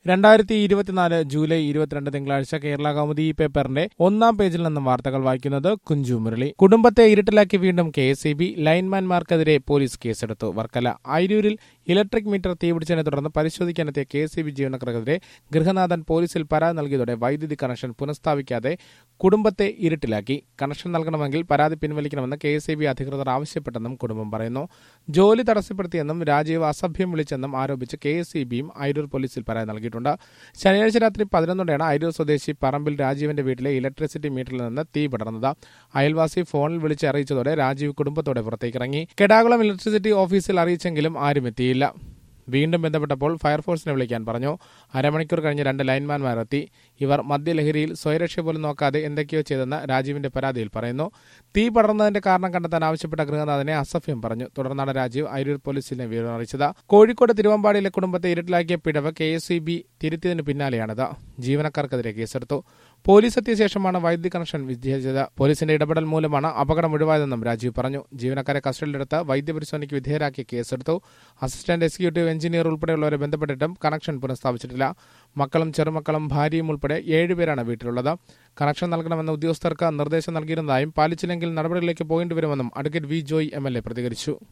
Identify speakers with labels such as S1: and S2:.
S1: രണ്ടായിരത്തി ഇരുപത്തിനാല് ജൂലൈ ഇരുപത്തിരണ്ട് തിങ്കളാഴ്ച കേരള കൗമുദി ഈ പേപ്പറിന്റെ ഒന്നാം പേജിൽ നിന്നും വാർത്തകൾ വായിക്കുന്നത് കുഞ്ചു മുരളി കുടുംബത്തെ ഇരുട്ടിലാക്കി വീണ്ടും കെ എസ് ഇ ബി ലൈൻമാൻമാർക്കെതിരെ പോലീസ് കേസെടുത്തു വർക്കല ആയിരൂരിൽ ഇലക്ട്രിക് മീറ്റർ തീപിടിച്ചതിനെ തുടർന്ന് പരിശോധിക്കാനെത്തിയ കെ എസ് ഇ ബി ജീവനക്കാർക്കെതിരെ ഗൃഹനാഥൻ പോലീസിൽ പരാതി നൽകിയതോടെ വൈദ്യുതി കണക്ഷൻ പുനഃസ്ഥാപിക്കാതെ കുടുംബത്തെ ഇരുട്ടിലാക്കി കണക്ഷൻ നൽകണമെങ്കിൽ പരാതി പിൻവലിക്കണമെന്ന് കെ എസ് ഇ ബി അധികൃതർ ആവശ്യപ്പെട്ടെന്നും കുടുംബം പറയുന്നു ജോലി തടസ്സപ്പെടുത്തിയെന്നും രാജീവ് അസഭ്യം വിളിച്ചെന്നും ആരോപിച്ച് കെ എസ് ഇ ബിയും അയിരൂർ പോലീസിൽ പരാതി നൽകിയിട്ടുണ്ട് ശനിയാഴ്ച രാത്രി പതിനൊന്നോടെയാണ് അയിരൂർ സ്വദേശി പറമ്പിൽ രാജീവിന്റെ വീട്ടിലെ ഇലക്ട്രിസിറ്റി മീറ്ററിൽ നിന്ന് തീ പടർന്നത് അയൽവാസി ഫോണിൽ വിളിച്ച് അറിയിച്ചതോടെ രാജീവ് കുടുംബത്തോടെ പുറത്തേക്കിറങ്ങി കെടാകുളം ഇലക്ട്രിസിറ്റി ഓഫീസിൽ അറിയിച്ചെങ്കിലും ആരും എത്തിയില്ല വീണ്ടും ബന്ധപ്പെട്ടപ്പോൾ ഫയർഫോഴ്സിനെ വിളിക്കാൻ പറഞ്ഞു അരമണിക്കൂർ കഴിഞ്ഞ് രണ്ട് ലൈൻമാൻമാർ എത്തി ഇവർ മദ്യലഹരിയിൽ സ്വയരക്ഷ പോലും നോക്കാതെ എന്തൊക്കെയോ ചെയ്തെന്ന് രാജീവിന്റെ പരാതിയിൽ പറയുന്നു തീ പടർന്നതിന്റെ കാരണം കണ്ടെത്താൻ ആവശ്യപ്പെട്ട ഗൃഹനാഥനെ അസഭ്യം പറഞ്ഞു തുടർന്നാണ് രാജീവ് അരൂർ പോലീസിനെ വിവരം അറിയിച്ചത് കോഴിക്കോട് തിരുവമ്പാടിയിലെ കുടുംബത്തെ ഇരുട്ടിലാക്കിയ പിഴവ് കെ എസ് ഇ ബി തിരുത്തിയതിന് പിന്നാലെയാണിത് ജീവനക്കാർക്കെതിരെ കേസെടുത്തു പോലീസ് എത്തിയ ശേഷമാണ് വൈദ്യുതി കണക്ഷൻ വിജയിച്ചത് പോലീസിന്റെ ഇടപെടൽ മൂലമാണ് അപകടം ഒഴിവായതെന്നും രാജീവ് പറഞ്ഞു ജീവനക്കാരെ കസ്റ്റഡിയിലെടുത്ത് വൈദ്യപരിശോധനയ്ക്ക് വിധേയരാക്കി കേസെടുത്തു അസിസ്റ്റന്റ് എക്സിക്യൂട്ടീവ് എഞ്ചിനീയർ ഉൾപ്പെടെയുള്ളവരെ ബന്ധപ്പെട്ടിട്ടും കണക്ഷൻ പുനഃസ്ഥാപിച്ചിട്ടില്ല മക്കളും ചെറുമക്കളും ഭാര്യയും ഉൾപ്പെടെ ഏഴുപേരാണ് വീട്ടിലുള്ളത് കണക്ഷൻ നൽകണമെന്ന ഉദ്യോഗസ്ഥർക്ക് നിർദ്ദേശം നൽകിയിരുന്നതായും പാലിച്ചില്ലെങ്കിൽ നടപടികളിലേക്ക് പോകേണ്ടി വരുമെന്നും advocate V Joy M L A പ്രതികരിച്ചു